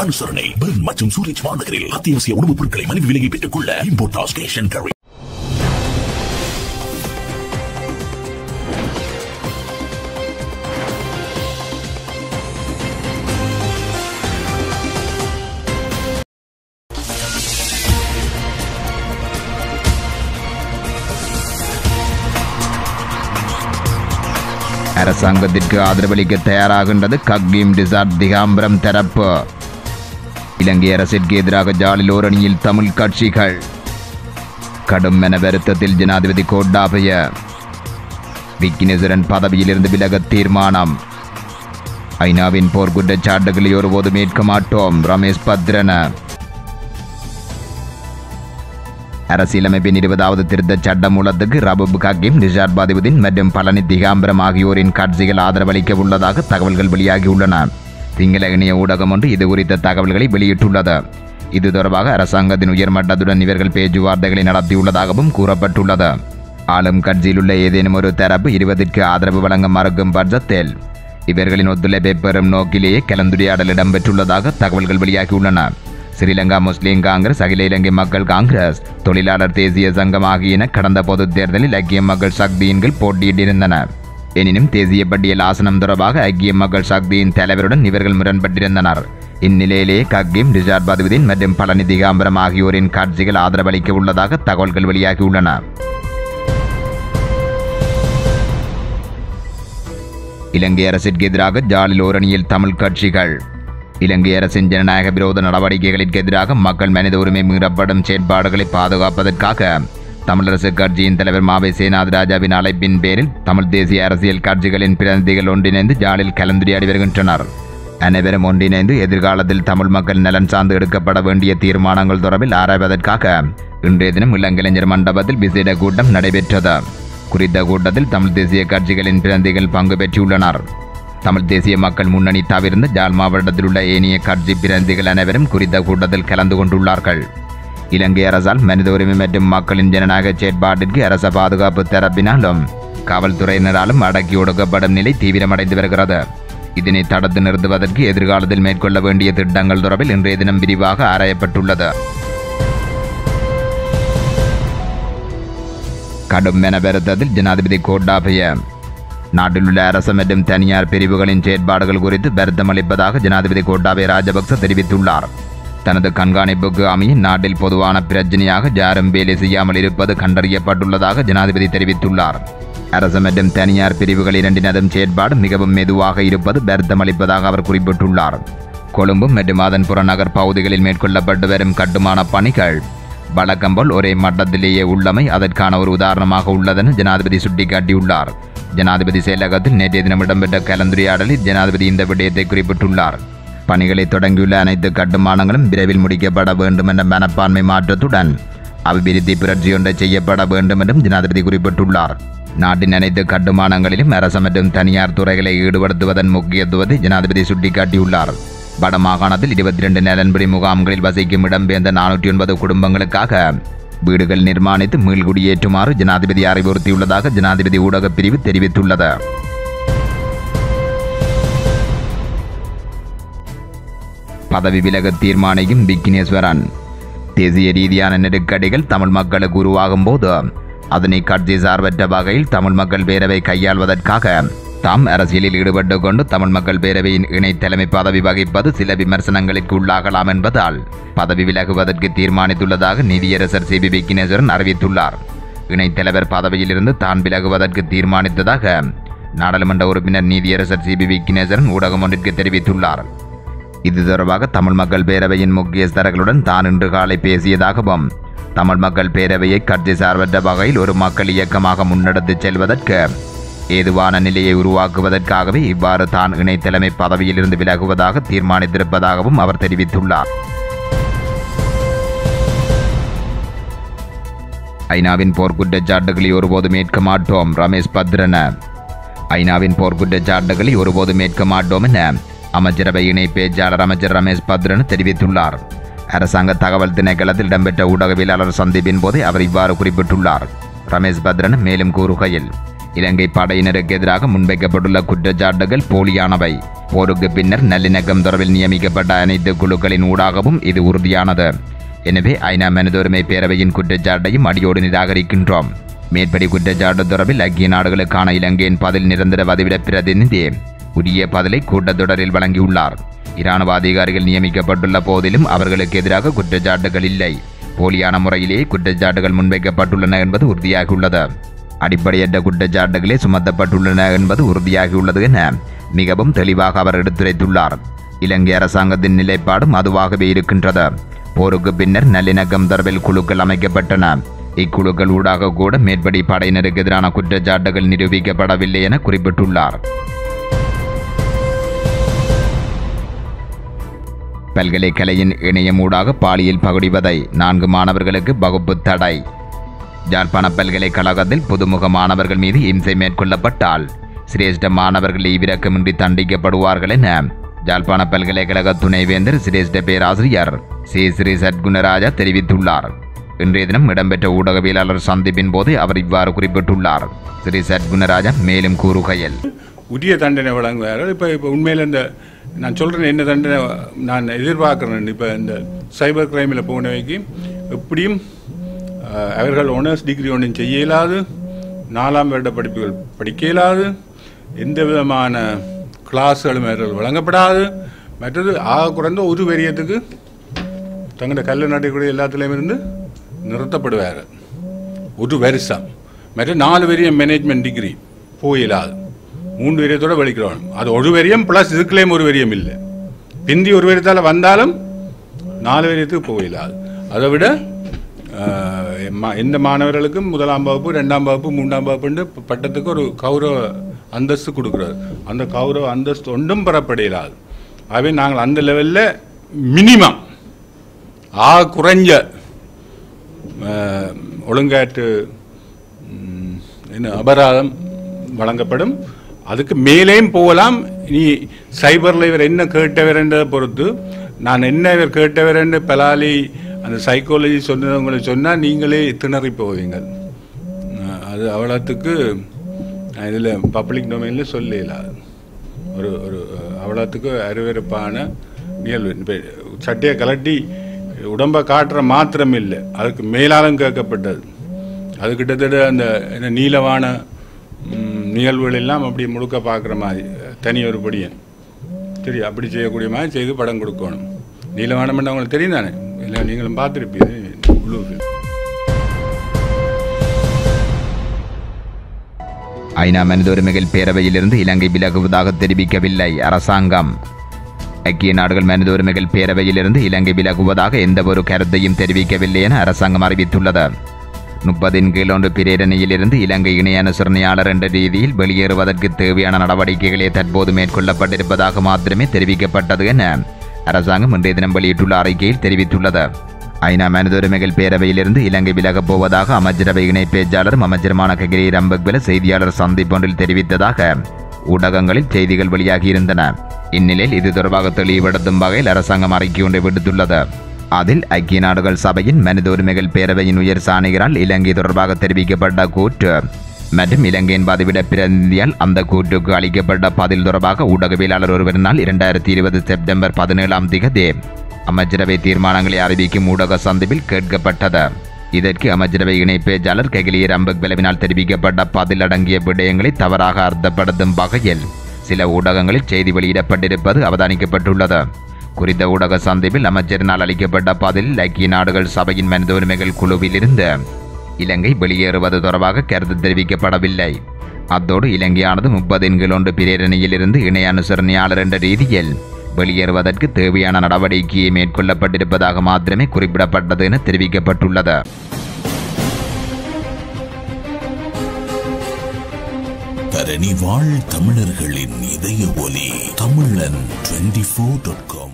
அனுசரணை பெர்ன் மற்றும் சூரிச் மாநகரில் அத்தியாவசிய உணவுப் பொருட்களை மலிவு விலையை பெற்றுக் கொள்ள இம்போர்டாஸ் கேஷ் அண்ட் கேரி அரசாங்கத்திற்கு ஆதரவளிக்க தயாராகின்றது கக்பீம் டிசார்ட் திகாம்பரம் தரப்பு இலங்கை அரசிற்கு எதிராக ஜாலில் ஓரணியில் தமிழ் கட்சிகள் கடும் என வருத்தத்தில் ஜனாதிபதி கோட்டாபய விக்னேஸ்வரன் பதவியிலிருந்து விலக தீர்மானம் ஐநாவின் போர் குற்றச்சாட்டுகளை ஒருபோதும் ஏற்க மாட்டோம் ரமேஷ் பத்ரன அரசியலமைப்பின் இருபதாவது திருத்தச் சட்ட மூலத்துக்கு ரபுப் ஹக்கீம் நிஷாத் பாதிபுதீன் மற்றும் பழனி திகாம்பரம் ஆகியோரின் கட்சிகள் ஆதரவளிக்க உள்ளதாக தகவல்கள் வெளியாகியுள்ளன சிங்கள இணைய ஊடகம் ஒன்று இது குறித்த தகவல்களை வெளியிட்டுள்ளது இது தொடர்பாக அரசாங்கத்தின் உயர்மட்டத்துடன் இவர்கள் பேச்சுவார்த்தைகளை நடத்தியுள்ளதாகவும் கூறப்பட்டுள்ளது ஆளும் கட்சியில் உள்ள ஏதேனும் ஒரு தரப்பு இருபதிற்கு ஆதரவு வழங்க மறுக்கும் பட்சத்தில் இவர்களின் ஒத்துழைப்பை பெறும் நோக்கிலேயே கலந்துரையாடல் இடம்பெற்றுள்ளதாக தகவல்கள் வெளியாகியுள்ளன ஸ்ரீலங்கா முஸ்லீம் காங்கிரஸ் அகில இலங்கை மக்கள் காங்கிரஸ் தொழிலாளர் தேசிய சங்கம் ஆகியன கடந்த பொதுத் தேர்தலில் ஐக்கிய மக்கள் சக்தியின்கள் போட்டியிட்டிருந்தன எனினும் தேசிய பட்டியல் ஆசனம் தொடர்பாக ஐக்கிய மக்கள் சக்தியின் தலைவருடன் இவர்கள் முரண்பட்டிருந்தனர் இந்நிலையிலேயே கக்கீம் ரிஷாட் பதுவுதீன் மற்றும் பழனி திகாம்பரம் ஆகியோரின் காட்சிகள் ஆதரவளிக்க உள்ளதாக தகவல்கள் வெளியாகியுள்ளன இலங்கை அரசிற்கு எதிராக ஜாலில் ஓரணியில் தமிழ் கட்சிகள் இலங்கை அரசின் ஜனநாயக விரோத நடவடிக்கைகளுக்கு எதிராக மக்கள் மனித உரிமை மீறப்படும் செயற்பாடுகளை பாதுகாப்பதற்காக தமிழரசு கட்சியின் தலைவர் மாவை சேனாத் ராஜாவின் அழைப்பின் பேரில் தமிழ் தேசிய அரசியல் கட்சிகளின் பிரதிநிதிகள் ஒன்றிணைந்து ஜாலில் கலந்துரையாடி வருகின்றனர் அனைவரும் ஒன்றிணைந்து எதிர்காலத்தில் தமிழ் மக்கள் நலன் சார்ந்து எடுக்கப்பட வேண்டிய தீர்மானங்கள் தொடர்பில் ஆராய்வதற்காக இன்றைய தினம் இளங்கலைஞர் மண்டபத்தில் விசேட கூட்டம் நடைபெற்றது குறித்த கூட்டத்தில் தமிழ் தேசிய கட்சிகளின் பிரதிநிதிகள் பங்கு பெற்றுள்ளனர் தமிழ் தேசிய மக்கள் முன்னணி தவிர்ந்த ஜாழ் மாவட்டத்தில் உள்ள ஏனைய கட்சி பிரதிநிதிகள் அனைவரும் குறித்த கூட்டத்தில் கலந்து கொண்டுள்ளார்கள் இலங்கை அரசால் மனித உரிமை மற்றும் மக்களின் ஜனநாயக செயற்பாட்டிற்கு அரச பாதுகாப்பு தரப்பினாலும் காவல்துறையினராலும் அடக்கி ஒடுக்கப்படும் நிலை தீவிரமடைந்து வருகிறது இதனை தடுத்து நிறுத்துவதற்கு எதிர்காலத்தில் மேற்கொள்ள வேண்டிய திட்டங்கள் தொடர்பில் இன்றைய தினம் விரிவாக ஆராயப்பட்டுள்ளது கடும் என வருத்தத்தில் ஜனாதிபதி கோட்டாபய நாட்டில் உள்ள அரசு மற்றும் தனியார் பிரிவுகளின் செயற்பாடுகள் குறித்து வருத்தம் அளிப்பதாக ஜனாதிபதி கோட்டாபய ராஜபக்ச தெரிவித்துள்ளார் தனது கண்காணிப்புக்கு அமைய நாட்டில் பொதுவான பிரச்சனையாக யாரும் வேலை செய்யாமல் இருப்பது கண்டறியப்பட்டுள்ளதாக ஜனாதிபதி தெரிவித்துள்ளார் அரசு மற்றும் தனியார் பிரிவுகள் இரண்டினதும் செயற்பாடு மிகவும் மெதுவாக இருப்பது வருத்தம் அளிப்பதாக அவர் குறிப்பிட்டுள்ளார் கொழும்பு மற்றும் அதன் புறநகர் பகுதிகளில் மேற்கொள்ளப்பட்டு வரும் கட்டுமான பணிகள் வழக்கம் போல் ஒரே மட்டத்திலேயே உள்ளமை அதற்கான ஒரு உதாரணமாக உள்ளதென ஜனாதிபதி சுட்டிக்காட்டியுள்ளார் ஜனாதிபதி செயலகத்தில் நேற்றைய தினம் இடம்பெற்ற கலந்துரையாடலில் ஜனாதிபதி இந்த விடயத்தை குறிப்பிட்டுள்ளார் பணிகளை தொடங்கியுள்ள அனைத்து கட்டுமானங்களும் விரைவில் முடிக்கப்பட வேண்டும் என்ற மனப்பான்மை மாற்றத்துடன் அபிவிருத்தி புரட்சி ஒன்றை செய்யப்பட வேண்டும் என்றும் ஜனாதிபதி குறிப்பிட்டுள்ளார் நாட்டின் அனைத்து கட்டுமானங்களிலும் அரசு மற்றும் தனியார் துறைகளை ஈடுபடுத்துவதன் முக்கியத்துவத்தை ஜனாதிபதி சுட்டிக்காட்டியுள்ளார் வடமாகாணத்தில் இருபத்தி ரெண்டு நலன்புரி முகாம்களில் வசிக்கும் இடம்பெயர்ந்த நானூற்றி ஒன்பது குடும்பங்களுக்காக வீடுகள் நிர்மாணித்து மீள்குடியேற்றுமாறு ஜனாதிபதி அறிவுறுத்தியுள்ளதாக ஜனாதிபதி ஊடகப் பிரிவு தெரிவித்துள்ளது பதவி விலக தீர்மானிக்கும் விக்னேஸ்வரன் தேசிய ரீதியான நெருக்கடிகள் தமிழ் மக்களுக்கு உருவாகும் போது அதனை கட்சி சார்பற்ற வகையில் தமிழ் மக்கள் பேரவை கையாள்வதற்காக தாம் அரசியலில் ஈடுபட்டு கொண்டு தமிழ் மக்கள் பேரவையின் இணை தலைமை பதவி வகிப்பது சில விமர்சனங்களுக்கு உள்ளாகலாம் என்பதால் பதவி விலகுவதற்கு தீர்மானித்துள்ளதாக நீதியரசர் சி பி விக்னேஸ்வரன் அறிவித்துள்ளார் இணைத் தலைவர் பதவியிலிருந்து தான் விலகுவதற்கு தீர்மானித்ததாக நாடாளுமன்ற உறுப்பினர் நீதியரசர் சி பி விக்னேஸ்வரன் ஊடகம் ஒன்றிற்கு தெரிவித்துள்ளார் இது தொடர்பாக தமிழ் மக்கள் பேரவையின் முக்கியஸ்தர்களுடன் தான் இன்று காலை பேசியதாகவும் தமிழ் மக்கள் பேரவையை கட்சி சார்பற்ற வகையில் ஒரு மக்கள் இயக்கமாக முன்னெடுத்துச் செல்வதற்கு ஏதுவான நிலையை உருவாக்குவதற்காகவே இவ்வாறு தான் இணை தலைமை பதவியிலிருந்து விலகுவதாக தீர்மானித்திருப்பதாகவும் அவர் தெரிவித்துள்ளார் ஐநாவின் போர்க்குற்றச்சாட்டுகளை ஒருபோதும் ஏற்க மாட்டோம் ரமேஷ் பத்ரன ஐநாவின் போர்க்குற்றச்சாட்டுகளை ஒருபோதும் ஏற்க மாட்டோம் என அமைச்சரவை இணை பேச்சாளர் அமைச்சர் ரமேஷ் பத்ரன் தெரிவித்துள்ளார் அரசாங்க தகவல் திணைக்களத்தில் இடம்பெற்ற ஊடகவியலாளர் சந்திப்பின் போதே அவர் இவ்வாறு குறிப்பிட்டுள்ளார் ரமேஷ் பத்ரன் மேலும் கூறுகையில் இலங்கை படையினருக்கு எதிராக முன்வைக்கப்பட்டுள்ள குற்றச்சாட்டுகள் போலியானவை போருக்கு பின்னர் நல்லிணக்கம் தொடர்பில் நியமிக்கப்பட்ட அனைத்து குழுக்களின் ஊடாகவும் இது உறுதியானது எனவே ஐநா மனிதுரிமை பேரவையின் குற்றச்சாட்டையும் அடியோடு நிராகரிக்கின்றோம் மேற்படி குற்றச்சாட்டு தொடர்பில் ஐக்கிய நாடுகளுக்கான இலங்கையின் பதில் நிரந்தர வதிவிட பிரதிநிதி உரிய பதிலை கூட்டத்தொடரில் வழங்கியுள்ளார் இராணுவ அதிகாரிகள் நியமிக்கப்பட்டுள்ள போதிலும் அவர்களுக்கு எதிராக குற்றச்சாட்டுகள் இல்லை போலியான முறையிலேயே குற்றச்சாட்டுகள் முன்வைக்கப்பட்டுள்ளன என்பது உறுதியாகியுள்ளது அடிப்படையற்ற குற்றச்சாட்டுகளே சுமத்தப்பட்டுள்ளன என்பது உறுதியாகியுள்ளது என மிகவும் தெளிவாக அவர் எடுத்துரைத்துள்ளார் இலங்கை அரசாங்கத்தின் நிலைப்பாடும் அதுவாகவே இருக்கின்றது போருக்கு பின்னர் நல்லிணக்கம் தொடர்பில் குழுக்கள் அமைக்கப்பட்டன இக்குழுக்கள் ஊடாக கூட மேற்படி படையினருக்கு எதிரான குற்றச்சாட்டுகள் நிரூபிக்கப்படவில்லை என குறிப்பிட்டுள்ளார் பல்கலைக்கழகின் இணையம் ஊடாக பாலியல் பகுடிவதை நான்கு மாணவர்களுக்கு வகுப்பு தடை ஜாழ்ப்பாண பல்கலைக்கழகத்தில் புதுமுக மாணவர்கள் மீது இம்சை மேற்கொள்ளப்பட்டால் சிரேஷ்ட மாணவர்கள் ஈவிரக்கமின்றி தண்டிக்கப்படுவார்கள் என ஜாழ்ப்பாண பல்கலைக்கழக துணைவேந்தர் சிரேஷ்ட பேராசிரியர் சி ஸ்ரீ சத்குணராஜா தெரிவித்துள்ளார் இன்றைய தினம் இடம்பெற்ற ஊடகவியலாளர் சந்திப்பின் போது அவர் இவ்வாறு குறிப்பிட்டுள்ளார் ஸ்ரீ சத்குணராஜா மேலும் கூறுகையில் உரிய தண்டனை வழங்குவார்கள் இப்போ இப்போ உண்மையில் இந்த நான் சொல்கிறேன் என்ன தண்டனை நான் எதிர்பார்க்குறேன் இப்போ இந்த சைபர் கிரைமில் போனவைக்கு எப்படியும் அஹ், அவர்கள் ஒனர்ஸ் டிகிரி ஒன்றும் செய்ய இயலாது நாலாம் வருட படிப்புகள் படிக்க இயலாது எந்த விதமான கிளாஸ்களும் அவர்கள் வழங்கப்படாது மற்றது ஆக குறைந்த ஒரு வெறியத்துக்கு தங்களோட கல்வி நாட்டுக்கூடிய எல்லாத்துலேயும் இருந்து நிறுத்தப்படுவார்கள் ஒரு வருஷம் மற்ற நாலு வரியம் மேனேஜ்மெண்ட் டிகிரி போயிடாது மூன்று வரியத்தோட வெளிக்கிறோம் அது ஒரு வரியம் ப்ளஸ் இதுக்குள்ளேயும் ஒரு வரியம் இல்லை பிந்தி ஒரு வரியத்தால் வந்தாலும் நாலு வரியத்துக்கு போயிடாது அதை விட ஆஹ், ம- எந்த மாணவர்களுக்கும் முதலாம் வகுப்பு ரெண்டாம் வகுப்பு மூன்றாம் வகுப்புன்னு பட்டத்துக்கு ஒரு கௌரவ அந்தஸ்து கொடுக்குறாரு அந்த கௌரவ அந்தஸ்து ஒன்றும் பெறப்படையிலாது ஆகவே நாங்கள் அந்த லெவலில் மினிமம் ஆ குறைஞ்ச அஹ், ஒழுங்காற்று ம், என்ன அபராதம் வழங்கப்படும் அதுக்கு மேலேயும் போகலாம் நீ சைபரில் இவர் என்ன கேட்டவர் என்றதை பொறுத்து நான் என்ன இவர் கேட்டவர் என்று பலாலி அந்த சைக்காலஜி சொன்னவங்களை சொன்னால் நீங்களே திணறி போவீங்க அஹ், அது அவ்வளோத்துக்கு இதில் பப்ளிக் டொமைனில் சொல்ல இயலாது ஒரு ஒரு அஹ், அவ்வளோத்துக்கு அருவருப்பான நிகழ்வு இப்போ சட்டையை கலட்டி உடம்பை காட்டுற மாத்திரம் இல்லை அதுக்கு மேலாலும் கேட்கப்பட்டது அது கிட்டத்தட்ட அந்த என்ன நீலவான ம், நிகழ்வுகள் எல்லாம் அப்படி முழுக்க பார்க்குற மாதிரி தனி ஒரு படியன் சரி அப்படி செய்யக்கூடிய மாதிரி செய்து படம் கொடுக்கணும் நீலவானம் அவங்களுக்கு தெரியும் தானே இல்லை நீங்களும் பார்த்துருப்பீங்க முழு film. ஐநா மனித உரிமைகள் பேரவையிலிருந்து இலங்கை விலகுவதாக தெரிவிக்கவில்லை அரசாங்கம் ஐக்கிய நாடுகள் மனித உரிமைகள் பேரவையிலிருந்து இலங்கை விலகுவதாக எந்தவொரு கருத்தையும் தெரிவிக்கவில்லை என அரசாங்கம் அறிவித்துள்ளது முப்பதின் கீழ் ஒன்று பிரேரணையிலிருந்து இலங்கை இணை அனுசரணையாளர் என்ற ரீதியில் வெளியேறுவதற்கு தேவையான நடவடிக்கைகளே தற்போது மேற்கொள்ளப்பட்டிருப்பதாக மாத்திரமே தெரிவிக்கப்பட்டது என அரசாங்கம் இன்றைய தினம் வெளியிட்டுள்ள அறிக்கையில் தெரிவித்துள்ளது ஐநா மனித உரிமைகள் பேரவையிலிருந்து இலங்கை விலகப் போவதாக அமைச்சரவை இணை பேச்சாளரும் அமைச்சருமான ககிரி ரம்பக்வெல செய்தியாளர் சந்திப்பொன்றில் தெரிவித்ததாக ஊடகங்களில் செய்திகள் வெளியாகியிருந்தன இந்நிலையில் இது தொடர்பாக தெளிவுபடுத்தும் வகையில் அரசாங்கம் அறிக்கை ஒன்றை விடுத்துள்ளது அதில் ஐக்கிய நாடுகள் சபையின் மனித உரிமைகள் பேரவையின் உயர் சாணிகரால் இலங்கை தொடர்பாக தெரிவிக்கப்பட்ட கூற்று மற்றும் இலங்கையின் பதிவிட பிரதிநிதியால் அந்த கூற்றுக்கு அளிக்கப்பட்ட பதில் தொடர்பாக ஊடகவியலாளர் ஒருவரினால் இரண்டாயிரத்தி இருபது செப்டம்பர் பதினேழாம் திகதி அமைச்சரவை தீர்மானங்களை அறிவிக்கும் ஊடக சந்திப்பில் கேட்கப்பட்டது இதற்கு அமைச்சரவை இணை பேச்சாளர் கெகிலியர் அம்பக் விளவினால் தெரிவிக்கப்பட்ட பதில் அடங்கிய விடயங்களை தவறாக அர்த்தப்படுத்தும் வகையில் சில ஊடகங்களில் செய்தி வெளியிடப்பட்டிருப்பது அவதானிக்கப்பட்டுள்ளது குறித்த ஊடக சந்திப்பில் அமைச்சரினால் அளிக்கப்பட்ட பதிலில் ஐக்கிய நாடுகள் சபையின் மனித உரிமைகள் குழுவிலிருந்து இலங்கை வெளியேறுவது தொடர்பாக கருத்து தெரிவிக்கப்படவில்லை அத்தோடு இலங்கையானது முப்பதின் கீழ் ஒன்று பிரேரணையிலிருந்து இணை அனுசரணையாளர் என்ற ரீதியில் வெளியேறுவதற்கு தேவையான நடவடிக்கையை மேற்கொள்ளப்பட்டிருப்பதாக மாத்திரமே குறிப்பிடப்பட்டது என தெரிவிக்கப்பட்டுள்ளது தரணி வாழ் தமிழர்களின் இதய ஒலி தமிழன் டுவெண்டி ஃபோர் டாட் காம்